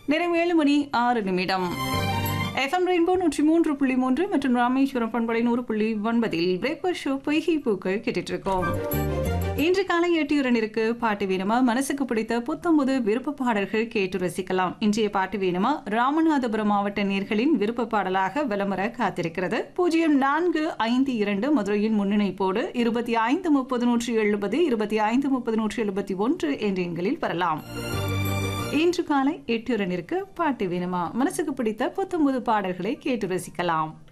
நேரம் ஏழு மணி ஆறு நிமிடம் எஃப்எம் ரெயின்போ நூற்றி மூன்று புள்ளி மூன்று மற்றும் ராமேஸ்வரம் பண்பலை நூறு புள்ளி ஒன்பதில் பிரேக்ஃபாஸ்ட் ஷோ பொய்கை பூக்கள் கேட்டுட்டு இருக்கோம் இன்று காலை எட்டு இரண்டிற்கு பாட்டு வேணுமா மனசுக்கு பிடித்த புத்தம்புது விருப்ப பாடல்கள் கேட்டு ரசிக்கலாம் இன்றைய பாட்டு வேணுமா ராமநாதபுரம் மாவட்ட நேர்களின் விருப்ப பாடலாக விளம்பர காத்திருக்கிறது பூஜ்ஜியம் நான்கு ஐந்து இரண்டு மதுரையின் முன்னிணைப்போடு இருபத்தி ஐந்து முப்பது நூற்றி எழுபது இருபத்தி ஐந்து முப்பது நூற்றி எழுபத்தி ஒன்று என்ற எண்களில் வரலாம் இன்று காலை எட்டு இரண்டிற்கு பாட்டு வேணுமா மனசுக்கு பிடித்த புத்தம்புது பாடல்களை கேட்டு ரசிக்கலாம்